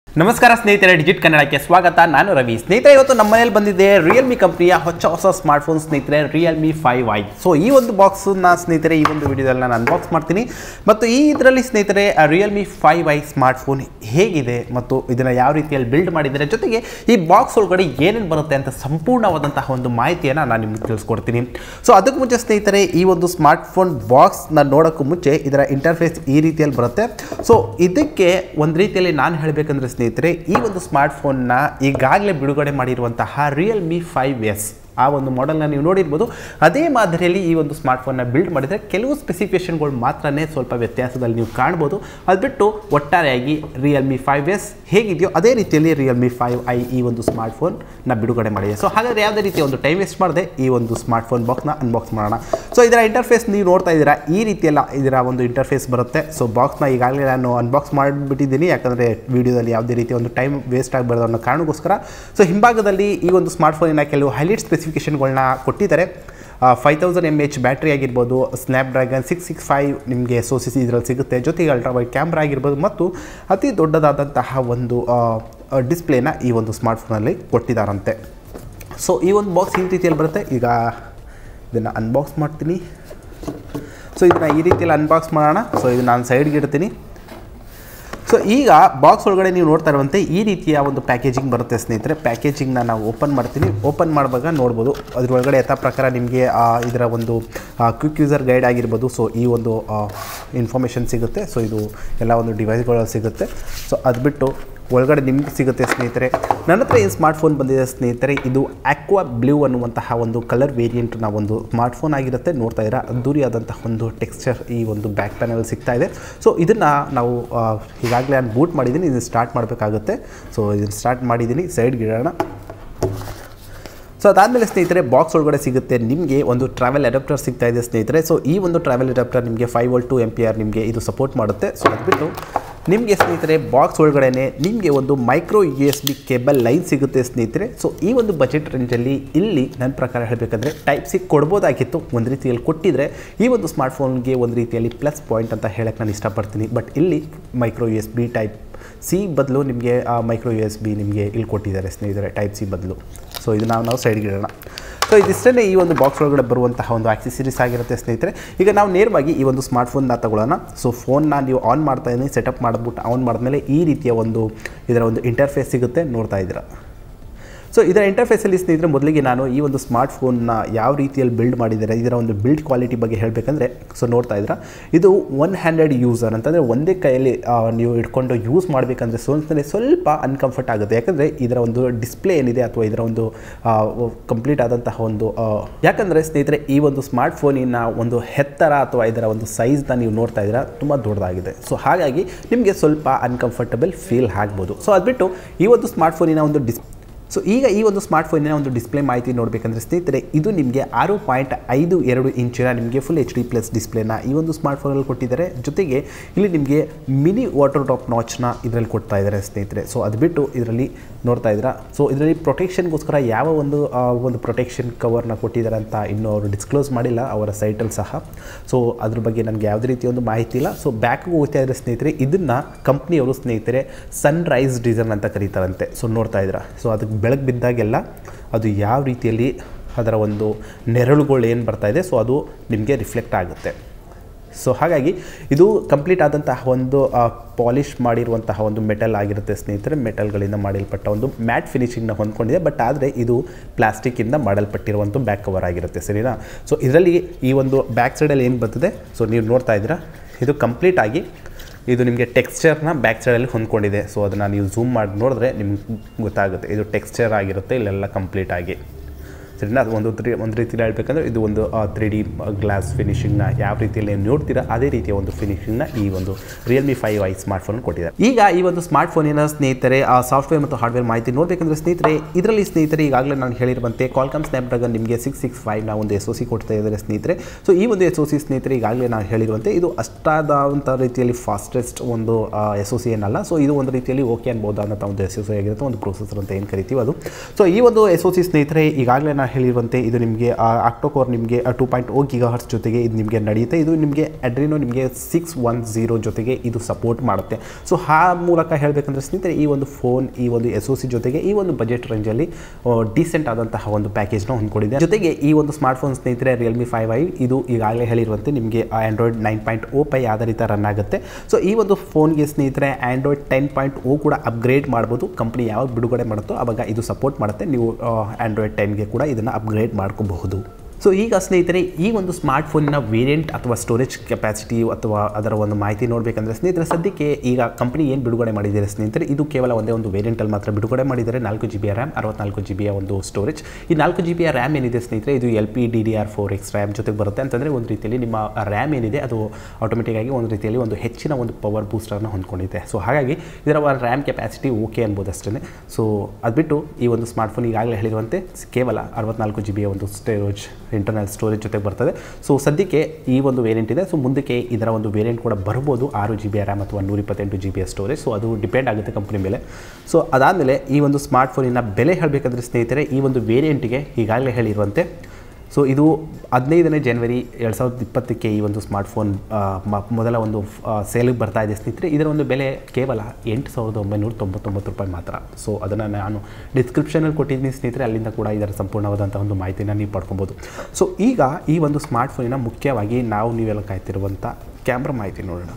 ನಮಸ್ಕಾರ ಸ್ನೇಹಿತರೆ ಡಿಜಿಟ್ ಕನ್ನಡಕ್ಕೆ ಸ್ವಾಗತ ನಾನು ರವಿ ಸ್ನೇಹಿತರೆ ಇವತ್ತು ನಮ್ಮ ಮನೇಲಿ ಬಂದಿದೆ ರಿಯಲ್ಮಿ ಕಂಪ್ನಿಯ ಹೊಸ ಹೊಸ ಸ್ಮಾರ್ಟ್ಫೋನ್ ಸ್ನೇಹಿತರೆ ರಿಯಲ್ಮಿ ಫೈವ್ ಐ ಸೊ ಈ ಒಂದು ಬಾಕ್ಸನ್ನ ಸ್ನೇಹಿತರೆ ಈ ಒಂದು ವಿಡಿಯೋದಲ್ಲಿ ನಾನು ಅನ್ಬಾಕ್ಸ್ ಮಾಡ್ತೀನಿ ಮತ್ತು ಈ ಇದರಲ್ಲಿ ಸ್ನೇಹಿತರೆ ರಿಯಲ್ಮಿ ಫೈವ್ ಐ ಸ್ಮಾರ್ಟ್ಫೋನ್ ಹೇಗಿದೆ ಮತ್ತು ಇದನ್ನು ಯಾವ ರೀತಿಯಲ್ಲಿ ಬಿಲ್ಡ್ ಮಾಡಿದ್ದಾರೆ ಜೊತೆಗೆ ಈ ಬಾಕ್ಸ್ ಒಳಗಡೆ ಏನೇನು ಬರುತ್ತೆ ಅಂತ ಸಂಪೂರ್ಣವಾದಂತಹ ಒಂದು ಮಾಹಿತಿಯನ್ನು ನಾನು ನಿಮ್ಗೆ ತಿಳಿಸ್ಕೊಡ್ತೀನಿ ಸೊ ಅದಕ್ಕೆ ಮುಂಚೆ ಸ್ನೇಹಿತರೆ ಈ ಒಂದು ಸ್ಮಾರ್ಟ್ಫೋನ್ ಬಾಕ್ಸ್ನ ನೋಡೋಕ್ಕೂ ಮುಂಚೆ ಇದರ ಇಂಟರ್ಫೇಸ್ ಈ ರೀತಿಯಲ್ಲಿ ಬರುತ್ತೆ ಸೊ ಇದಕ್ಕೆ ಒಂದು ರೀತಿಯಲ್ಲಿ ನಾನು ಹೇಳಬೇಕಂದ್ರೆ ಸ್ನೇಹಿತರೆ ಈ ಒಂದು ಸ್ಮಾರ್ಟ್ಫೋನ್ನ ಈಗಾಗಲೇ ಬಿಡುಗಡೆ ಮಾಡಿರುವಂತಹ ರಿಯಲ್ಮಿ ಫೈವ್ ಎಸ್ ಆ ಒಂದು ಮಾಡೆಲ್ನ ನೀವು ನೋಡಿರ್ಬೋದು ಅದೇ ಮಾದರಿಯಲ್ಲಿ ಈ ಒಂದು ಸ್ಮಾರ್ಟ್ಫೋನ್ನ ಬಿಲ್ಡ್ ಮಾಡಿದರೆ ಕೆಲವು ಸ್ಪೆಸಿಫಿಕೇಷನ್ಗಳು ಮಾತ್ರನೇ ಸ್ವಲ್ಪ ವ್ಯತ್ಯಾಸದಲ್ಲಿ ನೀವು ಕಾಣ್ಬೋದು ಅದು ಬಿಟ್ಟು ಒಟ್ಟಾರೆಯಾಗಿ ರಿಯಲ್ಮಿ ಫೈವ್ ಎಸ್ ಹೇಗಿದೆಯೋ ಅದೇ ರೀತಿಯಲ್ಲಿ ರಿಯಲ್ಮಿ ಫೈವ್ ಐ ಈ ಒಂದು ಸ್ಮಾರ್ಟ್ಫೋನ್ನ ಬಿಡುಗಡೆ ಮಾಡಿದೆ ಸೊ ಹಾಗಾದರೆ ಯಾವುದೇ ರೀತಿಯ ಒಂದು ಟೈಮ್ ವೇಸ್ಟ್ ಮಾಡದೆ ಈ ಒಂದು ಸ್ಮಾರ್ಟ್ಫೋನ್ ಬಾಕ್ಸ್ನ ಅನ್ಬಾಕ್ಸ್ ಮಾಡೋಣ ಸೊ ಇದರ ಇಂಟರ್ಫೇಸ್ ನೀವು ನೋಡ್ತಾ ಇದ್ದೀರಾ ಈ ರೀತಿಯೆಲ್ಲ ಇದರ ಒಂದು ಇಂಟರ್ಫೇಸ್ ಬರುತ್ತೆ ಸೊ ಬಾಕ್ಸ್ನ ಈಗಾಗಲೇ ನಾನು ಅನ್ಬಾಕ್ಸ್ ಮಾಡಿಬಿಟ್ಟಿದ್ದೀನಿ ಯಾಕಂದರೆ ವೀಡಿಯೋದಲ್ಲಿ ಯಾವುದೇ ರೀತಿಯ ಒಂದು ಟೈಮ್ ವೇಸ್ಟ್ ಆಗಬಾರ್ದು ಅನ್ನೋ ಕಾರಣಕ್ಕೋಸ್ಕರ ಸೊ ಹಿಂಭಾಗದಲ್ಲಿ ಈ ಒಂದು ಸ್ಮಾರ್ಟ್ಫೋನಿನ ಕೆಲವು ಹೈಲೈಟ್ ಸ್ಪೆಸಿಫಿಕೇಷನ್ಗಳನ್ನ ಕೊಟ್ಟಿದ್ದಾರೆ five thousand M H battery ಆಗಿರ್ಬೋದು ಸ್ನ್ಯಾಪ್ಡ್ರ್ಯಾಗನ್ ಸಿಕ್ಸ್ ಸಿಕ್ಸ್ ಫೈವ್ ನಿಮಗೆ ಸೋಸಿಸಿ ಇದರಲ್ಲಿ ಸಿಗುತ್ತೆ ಜೊತೆಗೆ ಅಲ್ಟ್ರಾ ವೈಡ್ ಕ್ಯಾಮ್ರಾ ಆಗಿರ್ಬೋದು ಮತ್ತು ಅತಿ ದೊಡ್ಡದಾದಂತಹ ಒಂದು ಡಿಸ್ಪ್ಲೇನ ಈ ಒಂದು ಸ್ಮಾರ್ಟ್ಫೋನಲ್ಲಿ ಕೊಟ್ಟಿದ್ದಾರಂತೆ ಸೊ ಈ ಒಂದು ಬಾಕ್ಸ್ ಈ ರೀತಿಯಲ್ಲಿ ಬರುತ್ತೆ ಈಗ ಇದನ್ನು ಅನ್ಬಾಕ್ಸ್ ಮಾಡ್ತೀನಿ ಸೊ ಇದನ್ನು ಈ ರೀತಿಯಲ್ಲಿ ಅನ್ಬಾಕ್ಸ್ ಮಾಡೋಣ ಸೊ ಇದು ನಾನು ಸೈಡ್ಗೆ ಇಡ್ತೀನಿ ಸೊ ಈಗ ಬಾಕ್ಸ್ ಒಳಗಡೆ ನೀವು ನೋಡ್ತಾ ಇರುವಂತೆ ಈ ರೀತಿಯ ಒಂದು ಪ್ಯಾಕೇಜಿಂಗ್ ಬರುತ್ತೆ ಸ್ನೇಹಿತರೆ ಪ್ಯಾಕೇಜಿಂಗ್ನ ನಾವು ಓಪನ್ ಮಾಡ್ತೀನಿ ಓಪನ್ ಮಾಡುವಾಗ ನೋಡ್ಬೋದು ಅದ್ರೊಳಗಡೆ ಯಥಾ ಪ್ರಕಾರ ನಿಮಗೆ ಆ, ಇದರ ಒಂದು ಕ್ವಿಕ್ ಯೂಸರ್ ಗೈಡ್ ಆಗಿರ್ಬೋದು ಸೊ ಈ ಒಂದು ಇನ್ಫಾರ್ಮೇಷನ್ ಸಿಗುತ್ತೆ ಸೊ ಇದು ಎಲ್ಲ ಒಂದು ಡಿವೈಸ್ಗಳಲ್ಲಿ ಸಿಗುತ್ತೆ ಸೊ ಅದು ಬಿಟ್ಟು ಒಳಗಡೆ ನಿಮ್ಗೆ ಸಿಗುತ್ತೆ ಸ್ನೇಹಿತರೆ ನನ್ನ ಹತ್ರ ಏನು ಸ್ಮಾರ್ಟ್ಫೋನ್ ಬಂದಿದೆ ಸ್ನೇಹಿತರೆ ಇದು ಆಕ್ವಾ ಬ್ಲೂ ಅನ್ನುವಂತಹ ಒಂದು ಕಲರ್ ವೇರಿಯಂಟ್ನ ಒಂದು ಸ್ಮಾರ್ಟ್ಫೋನ್ ಆಗಿರುತ್ತೆ ನೋಡ್ತಾ ಇದ್ದೀರಾ ಅದ್ದೂರಿಯಾದಂತಹ ಒಂದು ಟೆಕ್ಸ್ಚರ್ ಈ ಒಂದು ಬ್ಯಾಕ್ ಪ್ಯಾನಲ್ ಸಿಗ್ತಾ ಇದೆ ಸೊ ಇದನ್ನು ನಾವು ಆ, ಈಗಾಗಲೇ ನಾನು ಬೂಟ್ ಮಾಡಿದ್ದೀನಿ ಇದನ್ನು ಸ್ಟಾರ್ಟ್ ಮಾಡಬೇಕಾಗುತ್ತೆ ಸೊ ಇದನ್ನು ಸ್ಟಾರ್ಟ್ ಮಾಡಿದ್ದೀನಿ ಸೈಡ್ಗೆ ಇಡೋಣ ಸೊ ಅದಾದಮೇಲೆ ಸ್ನೇಹಿತರೆ ಬಾಕ್ಸ್ ಒಳಗಡೆ ಸಿಗುತ್ತೆ ನಿಮಗೆ ಒಂದು ಟ್ರಾವೆಲ್ ಅಡಾಪ್ಟರ್ ಸಿಗ್ತಾ ಇದೆ ಸ್ನೇಹಿತರೆ ಸೊ ಈ ಒಂದು ಟ್ರಾವೆಲ್ ಅಡಾಪ್ಟರ್ ನಿಮಗೆ five volt two M P R ನಿಮಗೆ ಇದು ಸಪೋರ್ಟ್ ಮಾಡುತ್ತೆ ಸೊ ಅದ್ಬಿಟ್ಟು ನಿಮಗೆ ಸ್ನೇಹಿತರೆ ಬಾಕ್ಸ್ ಒಳಗಡೆ ನಿಮಗೆ ಒಂದು micro U S B cable line ಸಿಗುತ್ತೆ ಸ್ನೇಹಿತರೆ ಸೊ ಈ ಒಂದು ಬಜೆಟ್ ರೇಂಜಲ್ಲಿ ಇಲ್ಲಿ ನನ್ನ ಪ್ರಕಾರ ಹೇಳಬೇಕಂದ್ರೆ ಟೈಪ್ ಸಿ ಕೊಡ್ಬೋದಾಗಿತ್ತು ಒಂದು ರೀತಿಯಲ್ಲಿ ಕೊಟ್ಟಿದ್ರೆ ಈ ಒಂದು ಸ್ಮಾರ್ಟ್ಫೋನ್ಗೆ ಒಂದು ರೀತಿಯಲ್ಲಿ ಪ್ಲಸ್ ಪಾಯಿಂಟ್ ಅಂತ ಹೇಳಕ್ಕೆ ನಾನು ಇಷ್ಟಪಡ್ತೀನಿ ಬಟ್ ಇಲ್ಲಿ micro U S B type C ಬದಲು ನಿಮಗೆ ಮೈಕ್ರೋ ಯು ಎಸ್ ಬಿ ನಿಮಗೆ ಇಲ್ಲಿ ಕೊಟ್ಟಿದ್ದಾರೆ ಸ್ನೇಹಿತರೆ ಟೈಪ್ ಸಿ ಬದಲು ಸೊ ಇದು ನಾವು ನಾವು ಸೈಡ್ಗೆ ಇಡೋಣ ಸೊ ಇದಿಷ್ಟೇ ಈ ಒಂದು ಬಾಕ್ಸ್ ಒಳಗಡೆ ಬರುವಂತಹ ಒಂದು ಆಕ್ಸೆಸರೀಸ್ ಆಗಿರುತ್ತೆ ಸ್ನೇಹಿತರೆ ಈಗ ನಾವು ನೇರವಾಗಿ ಈ ಒಂದು ಸ್ಮಾರ್ಟ್ಫೋನ್ನ ತಗೊಳ್ಳೋಣ ಸೊ ಫೋನ್ನ ನೀವು ಆನ್ ಮಾಡ್ತಾ ಇದ್ದೀನಿ ಸೆಟಪ್ ಮಾಡಿಬಿಟ್ಟು ಆನ್ ಮಾಡಿದ್ಮೇಲೆ ಈ ರೀತಿಯ ಒಂದು ಇದರ ಒಂದು ಇಂಟರ್ಫೇಸ್ ಸಿಗುತ್ತೆ ನೋಡ್ತಾ ಇದ್ದೀರಾ ಸೊ ಇದರ ಇಂಟರ್ಫೇಸಲ್ಲಿ ಸ್ನೇಹಿತರೆ ಮೊದಲಿಗೆ ನಾನು ಈ ಒಂದು ಸ್ಮಾರ್ಟ್ಫೋನ್ನ ಯಾವ ರೀತಿಯಲ್ಲಿ ಬಿಲ್ಡ್ ಮಾಡಿದ್ದಾರೆ ಇದರ ಒಂದು ಬಿಲ್ಡ್ ಕ್ವಾಲಿಟಿ ಬಗ್ಗೆ ಹೇಳಬೇಕಂದ್ರೆ ಸೊ ನೋಡ್ತಾ ಇದ್ದೀರಾ ಇದು ಒನ್ ಹ್ಯಾಂಡೆಡ್ ಯೂಸರ್ ಅಂತಂದರೆ ಒಂದೇ ಕೈಯಲ್ಲಿ ಆ, ನೀವು ಇಟ್ಕೊಂಡು ಯೂಸ್ ಮಾಡಬೇಕಂದ್ರೆ ಸ್ವಲ್ಪ ಸ್ವಲ್ಪ ಅನ್ಕಂಫರ್ಟ್ ಆಗುತ್ತೆ ಯಾಕಂದರೆ ಇದರ ಒಂದು ಡಿಸ್ಪ್ಲೇ ಏನಿದೆ ಅಥವಾ ಇದರ ಒಂದು ಕಂಪ್ಲೀಟ್ ಆದಂತಹ ಒಂದು ಆ, ಯಾಕಂದರೆ ಸ್ನೇಹಿತರೆ ಈ ಒಂದು ಸ್ಮಾರ್ಟ್ಫೋನಿನ ಒಂದು ಎತ್ತರ ಅಥವಾ ಇದರ ಒಂದು ಸೈಜ್ನ ನೀವು ನೋಡ್ತಾ ಇದ್ದೀರಾ ತುಂಬ ದೊಡ್ಡದಾಗಿದೆ ಸೊ ಹಾಗಾಗಿ ನಿಮಗೆ ಸ್ವಲ್ಪ ಅನ್ಕಂಫರ್ಟಬಲ್ ಫೀಲ್ ಆಗ್ಬೋದು ಸೊ ಅದ್ಬಿಟ್ಟು ಈ ಒಂದು ಸ್ಮಾರ್ಟ್ಫೋನಿನ ಒಂದು ಡಿಸ್ ಸೊ ಈಗ ಈ ಒಂದು ಸ್ಮಾರ್ಟ್ಫೋನಿನ ಒಂದು ಡಿಸ್ಪ್ಲೇ ಮಾಹಿತಿ ನೋಡಬೇಕಂದ್ರೆ ಸ್ನೇಹಿತರೆ ಇದು ನಿಮಗೆ ಆರು ಪಾಯಿಂಟ್ ಐದು ಎರಡು ಇಂಚಿನ ನಿಮಗೆ ಫುಲ್ ಎಚ್ ಡಿ ಪ್ಲಸ್ ಡಿಸ್ಪ್ಲೇನ ಈ ಒಂದು ಸ್ಮಾರ್ಟ್ಫೋನಲ್ಲಿ ಕೊಟ್ಟಿದ್ದಾರೆ ಜೊತೆಗೆ ಇಲ್ಲಿ ನಿಮಗೆ ಮಿನಿ ವಾಟರ್ ಡ್ರಾಪ್ ನಾಚ್ನ ಇದರಲ್ಲಿ ಕೊಡ್ತಾ ಇದ್ದಾರೆ ಸ್ನೇಹಿತರೆ ಸೊ ಅದು ಬಿಟ್ಟು ಇದರಲ್ಲಿ ನೋಡ್ತಾ ಇದ್ದೀರಾ ಸೊ ಇದರಲ್ಲಿ ಪ್ರೊಟೆಕ್ಷನ್ಗೋಸ್ಕರ ಯಾವ ಒಂದು ಆ, ಒಂದು ಪ್ರೊಟೆಕ್ಷನ್ ಕವರ್ನ ಕೊಟ್ಟಿದ್ದಾರೆ ಅಂತ ಇನ್ನೂ ಅವರು ಡಿಸ್ಕ್ಲೋಸ್ ಮಾಡಿಲ್ಲ ಅವರ ಸೈಟಲ್ಲಿ ಸಹ ಸೊ ಅದ್ರ ಬಗ್ಗೆ ನನಗೆ ಯಾವುದೇ ರೀತಿಯ ಒಂದು ಮಾಹಿತಿ ಇಲ್ಲ ಸೊ ಬ್ಯಾಕ್ಗೆ ಹೋಗ್ತಾ ಇದ್ದಾರೆ ಸ್ನೇಹಿತರೆ ಇದನ್ನು ಕಂಪ್ನಿಯವರು ಸ್ನೇಹಿತರೆ ಸನ್ರೈಸ್ ಡಿಸೈನ್ ಅಂತ ಕರೀತಾರಂತೆ ಸೊ ನೋಡ್ತಾ ಇದ್ದೀರಾ ಸೊ ಅದಕ್ಕೆ ಬೆಳಗ್ಗೆ ಬಿದ್ದಾಗೆಲ್ಲ ಅದು ಯಾವ ರೀತಿಯಲ್ಲಿ ಅದರ ಒಂದು ನೆರಳುಗಳು ಏನು ಬರ್ತಾ ಇದೆ ಸೊ ಅದು ನಿಮಗೆ ರಿಫ್ಲೆಕ್ಟ್ ಆಗುತ್ತೆ ಸೊ ಹಾಗಾಗಿ ಇದು ಕಂಪ್ಲೀಟ್ ಆದಂತಹ ಒಂದು ಪಾಲಿಷ್ ಮಾಡಿರುವಂತಹ ಒಂದು ಮೆಟಲ್ ಆಗಿರುತ್ತೆ ಸ್ನೇಹಿತರೆ ಮೆಟಲ್ಗಳಿಂದ ಮಾಡಲ್ಪಟ್ಟ ಒಂದು ಮ್ಯಾಟ್ ಫಿನಿಶಿಂಗ್ನ ಹೊಂದ್ಕೊಂಡಿದೆ ಬಟ್ ಆದರೆ ಇದು ಪ್ಲಾಸ್ಟಿಕ್ಕಿಂದ ಮಾಡಲ್ಪಟ್ಟಿರುವಂಥ ಬ್ಯಾಕ್ ಕವರ್ ಆಗಿರುತ್ತೆ ಸರಿನಾ ಸೊ ಇದರಲ್ಲಿ ಈ ಒಂದು ಬ್ಯಾಕ್ ಸೈಡಲ್ಲಿ ಏನು ಬರ್ತದೆ ಸೊ ನೀವು ನೋಡ್ತಾ ಇದ್ದೀರಾ ಇದು ಕಂಪ್ಲೀಟ್ ಆಗಿ ಇದು ನಿಮಗೆ ಟೆಕ್ಸ್ಚರ್ನ ಬ್ಯಾಕ್ ಸೈಡಲ್ಲಿ ಹೊಂದ್ಕೊಂಡಿದೆ ಸೊ ಅದನ್ನು ನೀವು ಝೂಮ್ ಮಾಡಿ ನೋಡಿದ್ರೆ ನಿಮ್ಗೆ ಗೊತ್ತಾಗುತ್ತೆ ಇದು ಟೆಕ್ಸ್ಚರ್ ಆಗಿರುತ್ತೆ ಇಲ್ಲೆಲ್ಲ ಕಂಪ್ಲೀಟ್ ಆಗಿ ಸರಿನಾ ಅದು ಒಂದು ತ್ರೀ ಒಂದು ರೀತಿಯಲ್ಲಿ ಹೇಳ್ಬೇಕಂದ್ರೆ ಇದು ಒಂದು ತ್ರೀ ಡಿ ಗ್ಲಾಸ್ ಫಿನಿಶಿಂಗ್ನ ಯಾವ ರೀತಿಯಲ್ಲಿ ನೀವು ನೋಡ್ತೀರಾ ಅದೇ ರೀತಿಯ ಒಂದು ಫಿನಿಶಿಂಗ್ನ ಈ ಒಂದು ರಿಯಲ್ಮಿ ಫೈವ್ ಐ ಸ್ಮಾರ್ಟ್ಫೋನ್ ಕೊಟ್ಟಿದ್ದಾರೆ ಈಗ ಈ ಒಂದು ಸ್ಮಾರ್ಟ್ಫೋನಿನ ಸ್ನೇಹಿತರೆ ಆ ಸಾಫ್ಟ್ವೇರ್ ಮತ್ತು ಹಾರ್ಡ್ವೇರ್ ಮಾಹಿತಿ ನೋಡಬೇಕಂದ್ರೆ ಸ್ನೇಹಿತರೆ ಇದರಲ್ಲಿ ಸ್ನೇಹಿತರೆ ಈಗಾಗಲೇ ನಾನು ಹೇಳಿರುವಂತೆ ಕಾಲ್ಕಾಮ್ ಸ್ನ್ಯಾಪ್ಡ್ರಾಗನ್ ನಿಮಗೆ ಸಿಕ್ಸ್ ಸಿಕ್ಸ್ ಫೈವ್ನ ಒಂದು ಎಸ್ ಒ ಸಿ ಕೊಡ್ತಾ ಇದ್ದಾರೆ ಸ್ನೇಹಿತರೆ ಸೊ ಈ ಒಂದು ಎಸ್ ಒ ಸಿ ಸ್ನೇಹಿತರೆ ಈಗಾಗಲೇ ನಾನು ಹೇಳಿರುವಂತೆ ಇದು ಅಷ್ಟಾದಂಥ ರೀತಿಯಲ್ಲಿ ಫಾಸ್ಟೆಸ್ಟ್ ಒಂದು ಎಸ್ ಒ ಸಿ ಏನಲ್ಲ ಸೊ ಇದು ಒಂದು ರೀತಿಯಲ್ಲಿ ಓಕೆ ಅನ್ಬೋದಾದಂಥ ಒಂದು ಎಸ್ ಒ ಸಿ ಆಗಿರುತ್ತೆ ಒಂದು ಪ್ರೊಸೆಸರ್ ಅಂತ ಏನು ಕರಿತೀವಿ ಅದು ಸೊ ಈ ಒಂದು ಎಸ್ ಒ ಸಿ ಸ್ನೇಹಿತರೆ ಈಗಾಗಲೇ ನಾನು ಹೇಳಿರುವಂತೆ ಇದು ನಿಮಗೆ ಆಕ್ಟೋಕೋರ್ ನಿಮಗೆ two point O gigahertz ಜೊತೆಗೆ ಇದು ನಿಮಗೆ ನಡೆಯುತ್ತೆ ಇದು ನಿಮಗೆ ಅಡ್ರಿನೋ ನಿಮಗೆ ಸಿಕ್ಸ್ ಒನ್ ಝೀರೋ ಜೊತೆಗೆ ಇದು ಸಪೋರ್ಟ್ ಮಾಡುತ್ತೆ ಸೊ ಆ ಮೂಲಕ ಹೇಳಬೇಕಂದ್ರೆ ಸ್ನೇಹಿತರೆ ಈ ಒಂದು ಫೋನ್ ಈ ಒಂದು ಎಸ್ ಒ ಸಿ ಜೊತೆಗೆ ಈ ಒಂದು ಬಜೆಟ್ ರೇಂಜಲ್ಲಿ ಡಿಸೆಂಟ್ ಆದಂತಹ ಒಂದು ಪ್ಯಾಕೇಜ್ನ ಹೊಂದ್ಕೊಂಡಿದೆ ಜೊತೆಗೆ ಈ ಒಂದು ಸ್ಮಾರ್ಟ್ಫೋನ್ ಸ್ನೇಹಿತರೆ ರಿಯಲ್ಮಿ ಫೈವ್ ಐ ಇದು ಈಗಾಗಲೇ ಹೇಳಿರುವಂತೆ ನಿಮಗೆ Android nine point O pie ಆಧಾರಿತ ರನ್ ಆಗುತ್ತೆ ಸೊ ಈ ಒಂದು ಫೋನ್ಗೆ ಸ್ನೇಹಿತರೆ ಆ್ಯಂಡ್ರಾಯ್ಡ್ ಟೆನ್ ಪಾಯಿಂಟ್ ಓ ಕೂಡ ಅಪ್ಗ್ರೇಡ್ ಮಾಡ್ಬೋದು ಕಂಪ್ನಿ ಯಾವಾಗ ಬಿಡುಗಡೆ ಮಾಡುತ್ತೋ ಆವಾಗ ಇದು ಸಪೋರ್ಟ್ ಮಾಡುತ್ತೆ ನೀವು ಆ್ಯಂಡ್ರಾಯ್ಡ್ ಟೆನ್ಗೆ ಕೂಡ ಇದನ್ನು ಅಪ್ಗ್ರೇಡ್ ಮಾಡ್ಕೋಬಹುದು ಸೊ ಈಗ ಸ್ನೇಹಿತರೆ ಈ ಒಂದು ಸ್ಮಾರ್ಟ್ಫೋನಿನ ವೇರಿಯಂಟ್ ಅಥವಾ ಸ್ಟೋರೇಜ್ ಕೆಪಾಸಿಟಿ ಅಥವಾ ಅದರ ಒಂದು ಮಾಹಿತಿ ನೋಡಬೇಕಂದ್ರೆ ಸ್ನೇಹಿತರೆ ಸದ್ಯಕ್ಕೆ ಈಗ ಕಂಪನಿ ಏನು ಬಿಡುಗಡೆ ಮಾಡಿದ್ದಾರೆ ಸ್ನೇಹಿತರೆ ಇದು ಕೇವಲ ಒಂದೇ ಒಂದು ವೇರಿಯಂಟಲ್ಲಿ ಮಾತ್ರ ಬಿಡುಗಡೆ ಮಾಡಿದ್ದಾರೆ ನಾಲ್ಕು ಜಿ ಬಿಯ ರ್ಯಾಮ್ ಅರವತ್ನಾಲ್ಕು ಜಿ ಬಿಯ ಒಂದು ಸ್ಟೋರೇಜ್ ಈ ನಾಲ್ಕು ಜಿ ಬಿಯ ರ್ಯಾಮ್ ಏನಿದೆ ಸ್ನೇಹಿತರೆ ಇದು L P D D R four X RAM ಜೊತೆಗೆ ಬರುತ್ತೆ ಅಂತಂದರೆ ಒಂದು ರೀತಿಯಲ್ಲಿ ನಿಮ್ಮ ರ್ಯಾಮ್ ಏನಿದೆ ಅದು ಆಟೋಮೆಟಿಕ್ಕಾಗಿ ಒಂದು ರೀತಿಯಲ್ಲಿ ಒಂದು ಹೆಚ್ಚಿನ ಒಂದು ಪವರ್ ಬೂಸ್ಟರ್ನ ಹೊಂದ್ಕೊಂಡಿದೆ ಸೊ ಹಾಗಾಗಿ ಇದರ ರ್ಯಾಮ್ ಕೆಪಾಸಿಟಿ ಓಕೆ ಅನ್ಬೋದು ಅಷ್ಟೇ ಸೊ ಅದು ಬಿಟ್ಟು ಈ ಒಂದು ಸ್ಮಾರ್ಟ್ಫೋನ್ ಈಗಾಗಲೇ ಹೇಳಿರುವಂತೆ ಕೇವಲ ಅರವತ್ನಾಲ್ಕು ಜಿ ಬಿಯ ಒಂದು ಸ್ಟೋರೇಜ್ ಇಂಟರ್ನಲ್ ಸ್ಟೋರೇಜ್ ಜೊತೆಗೆ ಬರ್ತದೆ ಸೊ ಸದ್ಯಕ್ಕೆ ಈ ಒಂದು ವೇರಿಯಂಟ್ ಇದೆ ಸೊ ಮುಂದಕ್ಕೆ ಇದರ ಒಂದು ವೇರಿಯಂಟ್ ಕೂಡ ಬರ್ಬೋದು ಆರು ಜಿ ಬಿ ರ್ಯಾಮ್ ಅಥವಾ ನೂರ ಇಪ್ಪತ್ತೆಂಟು ಜಿ ಬಿಯ ಸ್ಟೋರೇಜ್ ಸೊ ಅದು ಡಿಪೆಂಡ್ ಆಗುತ್ತೆ ಕಂಪ್ನಿ ಮೇಲೆ ಸೊ ಅದಾದಮೇಲೆ ಈ ಒಂದು ಸ್ಮಾರ್ಟ್ಫೋನಿನ ಬೆಲೆ ಹೇಳಬೇಕಂದ್ರೆ ಸ್ನೇಹಿತರೆ ಈ ಒಂದು ವೇರಿಯಂಟಿಗೆ ಈಗಾಗಲೇ ಹೇಳಿರುವಂತೆ ಸೊ ಇದು ಹದಿನೈದನೇ ಜನವರಿ ಎರಡು ಸಾವಿರದ ಇಪ್ಪತ್ತಕ್ಕೆ ಈ ಒಂದು ಸ್ಮಾರ್ಟ್ಫೋನ್ ಮೊದಲ ಒಂದು ಸೇಲಿಗೆ ಬರ್ತಾ ಇದೆ ಸ್ನೇಹಿತರೆ ಇದರ ಒಂದು ಬೆಲೆ ಕೇವಲ ಎಂಟು ಸಾವಿರದ ಒಂಬೈನೂರ ತೊಂಬತ್ತೊಂಬತ್ತು ರೂಪಾಯಿ ಮಾತ್ರ ಸೊ ಅದನ್ನು ನಾನು ಡಿಸ್ಕ್ರಿಪ್ಷನಲ್ಲಿ ಕೊಟ್ಟಿದ್ದೀನಿ ಸ್ನೇಹಿತರೆ ಅಲ್ಲಿಂದ ಕೂಡ ಇದರ ಸಂಪೂರ್ಣವಾದಂಥ ಒಂದು ಮಾಹಿತಿನ ನೀವು ಪಡ್ಕೊಬೋದು ಸೊ ಈಗ ಈ ಒಂದು ಸ್ಮಾರ್ಟ್ಫೋನಿನ ಮುಖ್ಯವಾಗಿ ನಾವು ನೀವೆಲ್ಲ ಕಾಯ್ತಿರುವಂಥ ಕ್ಯಾಮ್ರಾ ಮಾಹಿತಿ ನೋಡೋಣ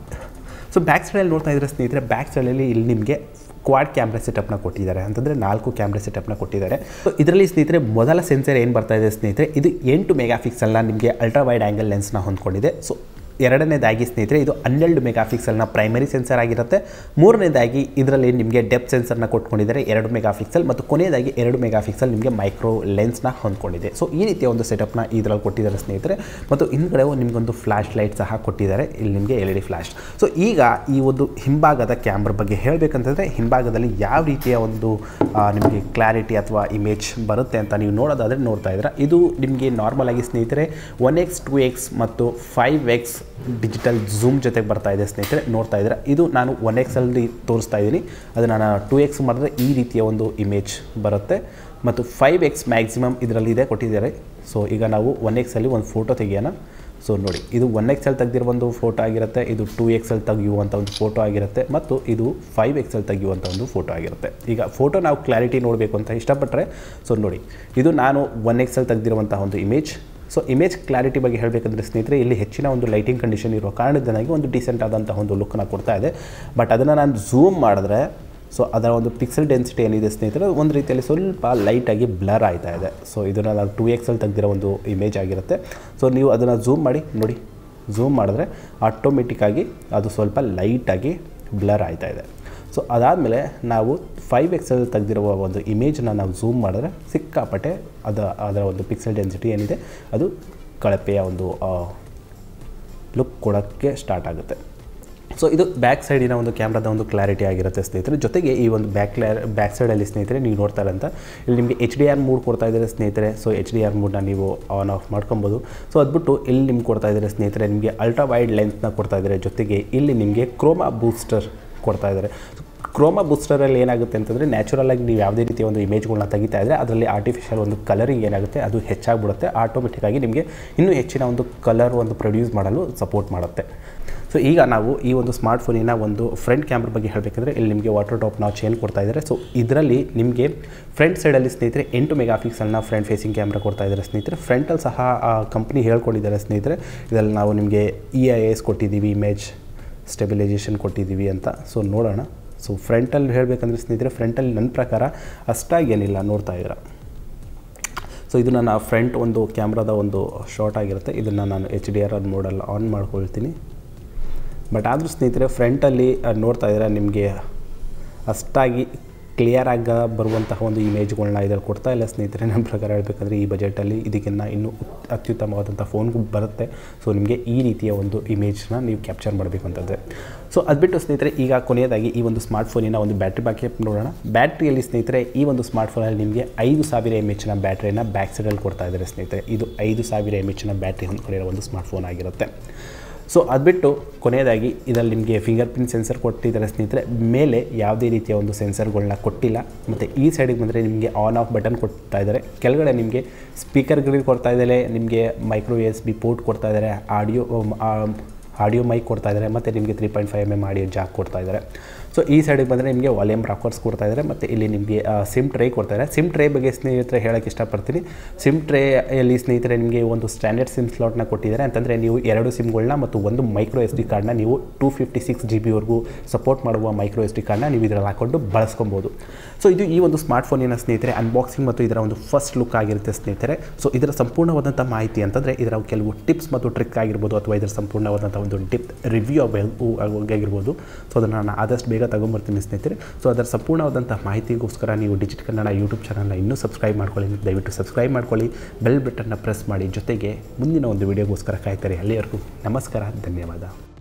ಸೊ ಬ್ಯಾಕ್ ಸೈಡಲ್ಲಿ ನೋಡ್ತಾ ಇದ್ರೆ ಸ್ನೇಹಿತರೆ ಬ್ಯಾಕ್ ಸೈಡಲ್ಲಿ ಇಲ್ಲಿ ನಿಮಗೆ ಕ್ವಾಡ್ ಕ್ಯಾಮ್ರಾ ಸೆಟಪ್ನ ಕೊಟ್ಟಿದ್ದಾರೆ ಅಂತಂದರೆ ನಾಲ್ಕು ಕ್ಯಾಮ್ರಾ ಸೆಟಪ್ನ ಕೊಟ್ಟಿದ್ದಾರೆ ಸೊ ಇದರಲ್ಲಿ ಸ್ನೇಹಿತರೆ ಮೊದಲ ಸೆನ್ಸರ್ ಏನು ಬರ್ತಾ ಇದೆ ಸ್ನೇಹಿತರೆ ಇದು ಎಂಟು ಮೆಗಾ ಪಿಕ್ಸೆಲ್ನ ನಿಮಗೆ ಅಲ್ಟ್ರಾ ವೈಡ್ ಆ್ಯಂಗಲ್ ಲೆನ್ಸ್ನ ಹೊಂದ್ಕೊಂಡಿದೆ ಸೊ ಎರಡನೇದಾಗಿ ಸ್ನೇಹಿತರೆ ಇದು ಹನ್ನೆರಡು ಮೆಗಾ ಪಿಕ್ಸೆಲ್ನ ಪ್ರೈಮರಿ ಸೆನ್ಸರ್ ಆಗಿರುತ್ತೆ ಮೂರನೇದಾಗಿ ಇದರಲ್ಲಿ ನಿಮಗೆ ಡೆಪ್ ಸೆನ್ಸರ್ನ ಕೊಟ್ಕೊಂಡಿದ್ದಾರೆ ಎರಡು ಮೆಗಾ ಪಿಕ್ಸೆಲ್ ಮತ್ತು ಕೊನೆಯದಾಗಿ ಎರಡು ಮೆಗಾ ಪಿಕ್ಸೆಲ್ ನಿಮಗೆ ಮೈಕ್ರೋ ಲೆನ್ಸ್ನ ಹೊಂದ್ಕೊಂಡಿದೆ ಸೊ ಈ ರೀತಿಯ ಒಂದು ಸೆಟಪ್ನ ಇದರಲ್ಲಿ ಕೊಟ್ಟಿದ್ದಾರೆ ಸ್ನೇಹಿತರೆ ಮತ್ತು ಹಿಂದ್ಗಡೆ ನಿಮಗೊಂದು ಫ್ಲ್ಯಾಶ್ ಲೈಟ್ ಸಹ ಕೊಟ್ಟಿದ್ದಾರೆ ಇಲ್ಲಿ ನಿಮಗೆ L E D flash so ಈಗ ಈ ಒಂದು ಹಿಂಭಾಗದ ಕ್ಯಾಮ್ರಾ ಬಗ್ಗೆ ಹೇಳಬೇಕಂತಂದರೆ ಹಿಂಭಾಗದಲ್ಲಿ ಯಾವ ರೀತಿಯ ಒಂದು ನಿಮಗೆ ಕ್ಲಾರಿಟಿ ಅಥವಾ ಇಮೇಜ್ ಬರುತ್ತೆ ಅಂತ ನೀವು ನೋಡೋದಾದರೆ ನೋಡ್ತಾ ಇದ್ದೀರಾ ಇದು ನಿಮಗೆ ನಾರ್ಮಲ್ ಆಗಿ ಸ್ನೇಹಿತರೆ ಒನ್ ಎಕ್ಸ್ ಟು ಎಕ್ಸ್ ಮತ್ತು ಫೈವ್ ಎಕ್ಸ್ ಡಿಜಿಟಲ್ ಝೂಮ್ ಜೊತೆಗೆ ಬರ್ತಾ ಇದೆ ಸ್ನೇಹಿತರೆ ನೋಡ್ತಾ ಇದ್ದೀರಾ ಇದು ನಾನು ಒನ್ ಎಕ್ಸಲ್ಲಿ ತೋರಿಸ್ತಾ ಇದ್ದೀನಿ ಅದು ನಾನು ಟೂ ಎಕ್ಸ್ ಮಾಡಿದ್ರೆ ಈ ರೀತಿಯ ಒಂದು ಇಮೇಜ್ ಬರುತ್ತೆ ಮತ್ತು ಫೈವ್ ಎಕ್ಸ್ ಮ್ಯಾಕ್ಸಿಮಮ್ ಇದರಲ್ಲಿದೆ ಕೊಟ್ಟಿದ್ದಾರೆ ಸೊ ಈಗ ನಾವು ಒನ್ ಎಕ್ಸಲ್ಲಿ ಒಂದು ಫೋಟೋ ತೆಗಿಯೋಣ ಸೊ ನೋಡಿ ಇದು ಒನ್ ಎಕ್ಸಲ್ಲಿ ತೆಗೆದಿರೋ ಒಂದು ಫೋಟೋ ಆಗಿರುತ್ತೆ ಇದು ಟೂ ಎಕ್ಸಲ್ಲಿ ತೆಗೆಯುವಂಥ ಒಂದು ಫೋಟೋ ಆಗಿರುತ್ತೆ ಮತ್ತು ಇದು ಫೈವ್ ಎಕ್ಸಲ್ಲಿ ತೆಗೆಯುವಂಥ ಒಂದು ಫೋಟೋ ಆಗಿರುತ್ತೆ ಈಗ ಫೋಟೋ ನಾವು ಕ್ಲಾರಿಟಿ ನೋಡಬೇಕು ಅಂತ ಇಷ್ಟಪಟ್ಟರೆ ಸೊ ನೋಡಿ ಇದು ನಾನು ಒನ್ ಎಕ್ಸಲ್ಲಿ ತೆಗೆದಿರುವಂಥ ಒಂದು ಇಮೇಜ್ ಸೊ ಇಮೇಜ್ ಕ್ಲಾರಿಟಿ ಬಗ್ಗೆ ಹೇಳಬೇಕಂದ್ರೆ ಸ್ನೇಹಿತರೆ ಇಲ್ಲಿ ಹೆಚ್ಚಿನ ಒಂದು ಲೈಟಿಂಗ್ ಕಂಡೀಷನ್ ಇರುವ ಕಾರಣದಿಂದಾಗಿ ಒಂದು ಡಿಸೆಂಟ್ ಆದಂತಹ ಒಂದು ಲುಕ್ನ ಕೊಡ್ತಾ ಇದೆ ಬಟ್ ಅದನ್ನು ನಾನು ಝೂಮ್ ಮಾಡಿದ್ರೆ ಸೊ ಅದರ ಒಂದು ಪಿಕ್ಸೆಲ್ ಡೆನ್ಸಿಟಿ ಏನಿದೆ ಸ್ನೇಹಿತರೆ ಒಂದು ರೀತಿಯಲ್ಲಿ ಸ್ವಲ್ಪ ಲೈಟಾಗಿ ಬ್ಲರ್ ಆಯ್ತಾ ಇದೆ ಸೊ ಇದನ್ನು ನಾನು ಟೂ ಎಕ್ಸಲ್ಲಿ ತೆಗೆದಿರೋ ಒಂದು ಇಮೇಜ್ ಆಗಿರುತ್ತೆ ಸೊ ನೀವು ಅದನ್ನು ಝೂಮ್ ಮಾಡಿ ನೋಡಿ ಝೂಮ್ ಮಾಡಿದ್ರೆ ಆಟೋಮೆಟಿಕ್ಕಾಗಿ ಅದು ಸ್ವಲ್ಪ ಲೈಟಾಗಿ ಬ್ಲರ್ ಆಯ್ತಾ ಇದೆ ಸೊ ಅದಾದಮೇಲೆ ನಾವು ಫೈವ್ ಎಕ್ಸಲ್ಲಿ ತೆಗೆದಿರುವ ಒಂದು ಇಮೇಜನ್ನ ನಾವು ಝೂಮ್ ಮಾಡಿದ್ರೆ ಸಿಕ್ಕಾಪಟ್ಟೆ ಅದ ಅದರ ಒಂದು ಪಿಕ್ಸೆಲ್ ಡೆನ್ಸಿಟಿ ಏನಿದೆ ಅದು ಕಳಪೆಯ ಒಂದು ಲುಕ್ ಕೊಡೋಕ್ಕೆ ಸ್ಟಾರ್ಟ್ ಆಗುತ್ತೆ ಸೊ ಇದು ಬ್ಯಾಕ್ ಸೈಡಿನ ಒಂದು ಕ್ಯಾಮ್ರಾದ ಒಂದು ಕ್ಲಾರಿಟಿ ಆಗಿರುತ್ತೆ ಸ್ನೇಹಿತರೆ ಜೊತೆಗೆ ಈ ಒಂದು ಬ್ಯಾಕ್ ಕ್ಲಾರ್ ಬ್ಯಾಕ್ ಸೈಡಲ್ಲಿ ಸ್ನೇಹಿತರೆ ನೀವು ನೋಡ್ತಾರೆ ಅಂತ ಇಲ್ಲಿ ನಿಮಗೆ ಎಚ್ ಡಿ ಆರ್ ಮೂಡ್ ಕೊಡ್ತಾ ಇದ್ದಾರೆ ಸ್ನೇಹಿತರೆ ಸೊ ಎಚ್ ಡಿ ಆರ್ ಮೂಡ್ನ ನೀವು ಆನ್ ಆಫ್ ಮಾಡ್ಕೊಬೋದು ಸೊ ಅದ್ಬಿಟ್ಟು ಇಲ್ಲಿ ನಿಮ್ಗೆ ಕೊಡ್ತಾ ಇದ್ದಾರೆ ಸ್ನೇಹಿತರೆ ನಿಮಗೆ ಅಲ್ಟ್ರಾ ವೈಡ್ ಲೆನ್ಸ್ನ ಕೊಡ್ತಾ ಇದ್ದಾರೆ ಜೊತೆಗೆ ಇಲ್ಲಿ ನಿಮಗೆ ಕ್ರೋಮಾ ಬೂಸ್ಟರ್ ಕೊಡ್ತಾ ಇದ್ದಾರೆ ಕ್ರೋಮಾ ಬೂಸ್ಟರಲ್ಲಿ ಏನಾಗುತ್ತೆ ಅಂತಂದರೆ ನ್ಯಾಚುರಲಾಗಿ ನೀವು ಯಾವುದೇ ರೀತಿಯ ಒಂದು ಇಮೇಜ್ಗಳನ್ನ ತೆಗಿತಾ ಇದ್ದರೆ ಅದರಲ್ಲಿ ಆರ್ಟಿಫಿಷಿಯಲ್ ಒಂದು ಕಲರಿಂಗ್ ಏನಾಗುತ್ತೆ ಅದು ಹೆಚ್ಚಾಗ್ಬಿಡುತ್ತೆ ಆಟೋಮೆಟಿಕ್ಕಾಗಿ ನಿಮಗೆ ಇನ್ನೂ ಹೆಚ್ಚಿನ ಒಂದು ಕಲರ್ ಒಂದು ಪ್ರೊಡ್ಯೂಸ್ ಮಾಡಲು ಸಪೋರ್ಟ್ ಮಾಡುತ್ತೆ ಸೊ ಈಗ ನಾವು ಈ ಒಂದು ಸ್ಮಾರ್ಟ್ಫೋನಿನ ಒಂದು ಫ್ರಂಟ್ ಕ್ಯಾಮ್ರಾ ಬಗ್ಗೆ ಹೇಳಬೇಕಂದ್ರೆ ಇಲ್ಲಿ ನಿಮಗೆ ವಾಟರ್ ಟಾಪ್ ನಾವು ಚೇನ್ ಕೊಡ್ತಾ ಇದ್ದಾರೆ ಸೊ ಇದರಲ್ಲಿ ನಿಮಗೆ ಫ್ರಂಟ್ ಸೈಡಲ್ಲಿ ಸ್ನೇಹಿತರೆ ಎಂಟು ಮೆಗಾ ಪಿಕ್ಸಲ್ನ ಫ್ರಂಟ್ ಫೇಸಿಂಗ್ ಕ್ಯಾಮ್ರಾ ಕೊಡ್ತಾ ಇದ್ದಾರೆ ಸ್ನೇಹಿತರೆ ಫ್ರಂಟಲ್ಲಿ ಸಹ ಆ ಕಂಪ್ನಿ ಹೇಳ್ಕೊಂಡಿದ್ದಾರೆ ಸ್ನೇಹಿತರೆ ಇದರಲ್ಲಿ ನಾವು ನಿಮಗೆ ಇ ಐ ಎಸ್ ಕೊಟ್ಟಿದ್ದೀವಿ ಇಮೇಜ್ ಸ್ಟೆಬಿಲೈಸೇಷನ್ ಕೊಟ್ಟಿದ್ದೀವಿ ಅಂತ ಸೊ ನೋಡೋಣ ಸೊ ಫ್ರಂಟಲ್ಲಿ ಹೇಳಬೇಕಂದ್ರೆ ಸ್ನೇಹಿತರೆ ಫ್ರಂಟಲ್ಲಿ ನನ್ನ ಪ್ರಕಾರ ಅಷ್ಟಾಗಿ ಏನಿಲ್ಲ ನೋಡ್ತಾ ಇದ್ದೀರಾ ಸೊ ಇದು ನನ್ನ ಫ್ರಂಟ್ ಒಂದು ಕ್ಯಾಮ್ರಾದ ಒಂದು ಶಾರ್ಟ್ ಆಗಿರುತ್ತೆ ಇದನ್ನು ನಾನು ಎಚ್ ಡಿ ಆರ್ ಮೋಡಲ್ಲಿ ಆನ್ ಮಾಡ್ಕೊಳ್ತೀನಿ ಬಟ್ ಆದರೂ ಸ್ನೇಹಿತರೆ ಫ್ರಂಟಲ್ಲಿ ನೋಡ್ತಾ ಇದ್ದೀರಾ ನಿಮಗೆ ಅಷ್ಟಾಗಿ ಕ್ಲಿಯರಾಗಿ ಬರುವಂತಹ ಒಂದು ಇಮೇಜ್ಗಳನ್ನ ಇದರಲ್ಲಿ ಕೊಡ್ತಾ ಇಲ್ಲ ಸ್ನೇಹಿತರೆ ನನ್ನ ಪ್ರಕಾರ ಹೇಳಬೇಕಂದ್ರೆ ಈ ಬಜೆಟಲ್ಲಿ ಇದಕ್ಕಿಂತ ಇನ್ನೂ ಅತ್ಯುತ್ತಮವಾದಂಥ ಫೋನ್ಗಳು ಬರುತ್ತೆ ಸೊ ನಿಮಗೆ ಈ ರೀತಿಯ ಒಂದು ಇಮೇಜ್ನ ನೀವು ಕ್ಯಾಪ್ಚರ್ ಮಾಡಬೇಕು ಅಂತಂದರೆ ಸೊ ಅದ್ಬಿಟ್ಟು ಸ್ನೇಹಿತರೆ ಈಗ ಕೊನೆಯದಾಗಿ ಈ ಒಂದು ಸ್ಮಾರ್ಟ್ಫೋನಿನ ಒಂದು ಬ್ಯಾಟ್ರಿ ಬ್ಯಾಕಪ್ ನೋಡೋಣ ಬ್ಯಾಟ್ರಿಯಲ್ಲಿ ಸ್ನೇಹಿತರೆ ಈ ಒಂದು ಸ್ಮಾರ್ಟ್ಫೋನಲ್ಲಿ ನಿಮಗೆ ಐದು ಸಾವಿರ ಎಮ್ ಎಚ್ನ ಬ್ಯಾಟ್ರಿಯನ್ನು ಬ್ಯಾಕ್ ಸೈಡಲ್ಲಿ ಕೊಡ್ತಾ ಇದ್ದಾರೆ ಸ್ನೇಹಿತರೆ ಇದು ಐದು ಸಾವಿರ ಎಮ್ ಎಚ್ನ ಬ್ಯಾಟ್ರಿ ಹೊಂದ್ಕೊಂಡಿರೋ ಒಂದು ಸ್ಮಾರ್ಟ್ಫೋನ್ ಆಗಿರುತ್ತೆ ಸೊ ಅದು ಬಿಟ್ಟು ಕೊನೆಯದಾಗಿ ಇದರಲ್ಲಿ ನಿಮಗೆ ಫಿಂಗರ್ ಪ್ರಿಂಟ್ ಸೆನ್ಸರ್ ಕೊಟ್ಟಿದ್ದಾರೆ ಸ್ನೇಹಿತರೆ ಮೇಲೆ ಯಾವುದೇ ರೀತಿಯ ಒಂದು ಸೆನ್ಸರ್ಗಳನ್ನ ಕೊಟ್ಟಿಲ್ಲ ಮತ್ತು ಈ ಸೈಡಿಗೆ ಬಂದರೆ ನಿಮಗೆ ಆನ್ ಆಫ್ ಬಟನ್ ಕೊಡ್ತಾ ಇದ್ದಾರೆ ಕೆಳಗಡೆ ನಿಮಗೆ ಸ್ಪೀಕರ್ಗಳಿಗೆ ಕೊಡ್ತಾ ಇದ್ದಾರೆ ನಿಮಗೆ ಮೈಕ್ರೋ ಎಸ್ ಬಿ ಪೋರ್ಟ್ ಕೊಡ್ತಾ ಇದ್ದಾರೆ ಆಡಿಯೋ ಆಡಿಯೋ ಮೈಕ್ ಕೊಡ್ತಾ ಇದ್ದಾರೆ ಮತ್ತು ನಿಮಗೆ three point five M M audio jack ಕೊಡ್ತಾ ಇದ್ದಾರೆ ಸೊ ಈ ಸೈಡಿಗೆ ಬಂದರೆ ನಿಮಗೆ ವಾಲ್ಯೂಮ್ ರಾಕರ್ಸ್ ಕೊಡ್ತಾ ಇದ್ದಾರೆ ಮತ್ತು ಇಲ್ಲಿ ನಿಮಗೆ ಸಿಮ್ ಟ್ರೇ ಕೊಡ್ತಾ ಇದ್ದಾರೆ ಸಿಮ್ ಟ್ರೇ ಬಗ್ಗೆ ಸ್ನೇಹಿತರೆ ಹೇಳೋಕ್ಕೆ ಇಷ್ಟಪಡ್ತೀನಿ ಸಿಮ್ ಟ್ರೇಯಲ್ಲಿ ಸ್ನೇಹಿತರೆ ನಿಮಗೆ ಒಂದು ಸ್ಟ್ಯಾಂಡರ್ಡ್ ಸಿಮ್ ಸ್ಲಾಟ್ನ ಕೊಟ್ಟಿದ್ದಾರೆ ಅಂತಂದರೆ ನೀವು ಎರಡು ಸಿಮ್ಗಳನ್ನ ಮತ್ತು ಒಂದು ಮೈಕ್ರೋ ಎಸ್ ಡಿ ಕಾರ್ಡ್ನ ನೀವು ಟೂ ಫಿಫ್ಟಿ ಸಿಕ್ಸ್ ಜಿ ಬಿವರೆಗೂ ಸಪೋರ್ಟ್ ಮಾಡುವ ಮೈಕ್ರೋ ಎಸ್ ಡಿ ಕಾರ್ಡ್ನ ನೀವು ಇದರಲ್ಲಿ ಹಾಕ್ಕೊಂಡು ಬಳಸ್ಕೊಬೋದು ಸೊ ಇದು ಈ ಒಂದು ಸ್ಮಾರ್ಟ್ಫೋನಿನ ಸ್ನೇಹಿತರೆ ಅನ್ಬಾಕ್ಸಿಂಗ್ ಮತ್ತು ಇದರ ಒಂದು ಫಸ್ಟ್ ಲುಕ್ ಆಗಿರುತ್ತೆ ಸ್ನೇಹಿತರೆ ಸೊ ಇದರ ಸಂಪೂರ್ಣವಾದಂಥ ಮಾಹಿತಿ ಅಂತಂದರೆ ಇದರ ಕೆಲವು ಟಿಪ್ಸ್ ಮತ್ತು ಟ್ರಿಕ್ ಆಗಿರ್ಬೋದು ಅಥವಾ ಇದರ ಸಂಪೂರ್ಣವಾದಂಥ ಒಂದು ಟಿಪ್ ರಿವ್ಯೂ ಆಗಿರ್ಬೋದು ಸೊ ಅದನ್ನು ನಾನು ಆದಷ್ಟು ಬೇಗ ತಗೊಂಬರ್ತೀನಿ ಸ್ನೇಹಿತರೆ ಸೊ ಅದರ ಸಂಪೂರ್ಣವಾದಂಥ ಮಾಹಿತಿಗೋಸ್ಕರ ನೀವು ಡಿಜಿಟ್ ಕನ್ನಡ ಯೂಟ್ಯೂಬ್ ಚಾನಲ್ನ ಇನ್ನೂ ಸಬ್ಸ್ಕ್ರೈಬ್ ಮಾಡ್ಕೊಳ್ಳಿ ದಯವಿಟ್ಟು ಸಬ್ಸ್ಕ್ರೈಬ್ ಮಾಡ್ಕೊಳ್ಳಿ ಬೆಲ್ ಬಟನ್ನ ಪ್ರೆಸ್ ಮಾಡಿ ಜೊತೆಗೆ ಮುಂದಿನ ಒಂದು ವಿಡಿಯೋಗೋಸ್ಕರ ಕಾಯ್ತಾರೆ ಅಲ್ಲಿವರೆಗೂ ನಮಸ್ಕಾರ ಧನ್ಯವಾದ